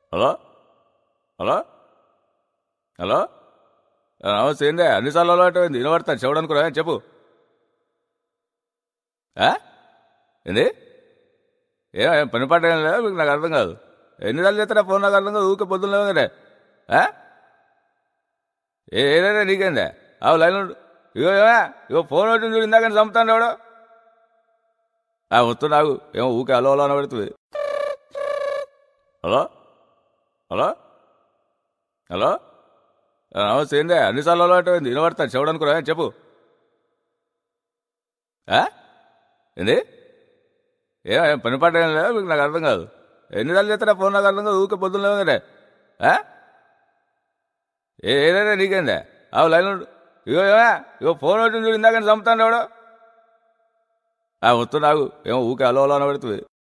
Hello hello hello ఆ, నమస్తే ఏందే అన్నిసార్లు అలవాటు అయింది వినబడతాను చెవడనుకురా చెప్పు ఆ? ఏంది ఏ ఏం పని పాట ఏం లేదా మీకు నాకు అర్థం కాదు ఎన్నిసార్లు చేస్తారా ఫోన్ నాకు అర్థం కాదు ఊకే పొద్దున్న లేవగానే ఆ? ఏ ఏదైనా నీకేందే అవు లైన్ ఉండు. ఇగో ఏమా ఇగో ఫోన్ వచ్చింది చూడు ఇందాక చంపుతాను ఎవడో ఆ వస్తున్నాగు ఏమో ఊకే అలో అలో అనబడుతుంది హలో హలో హలో ఆ, నమస్తే ఏందే అన్నిసార్లు అలవాటు అయింది వినబడతాను చెవడనుకురా చెప్పు ఆ? ఏంది ఏ ఏం పని పాట ఏం లేదా మీకు నాకు అర్థం కాదు ఎన్నిసార్లు చేస్తారా ఫోన్ నాకు అర్థం కాదు ఊకే పొద్దున్న లేవగానే ఆ? ఏ ఏదైనా నీకేందే అవు లైన్ ఉండు. ఇగో ఏమా ఇగో ఫోన్ వచ్చింది చూడు ఇందాక చంపుతాను ఎవడో ఆ వస్తున్నాగు ఏమో ఊకే అలో అలో అనబడుతుంది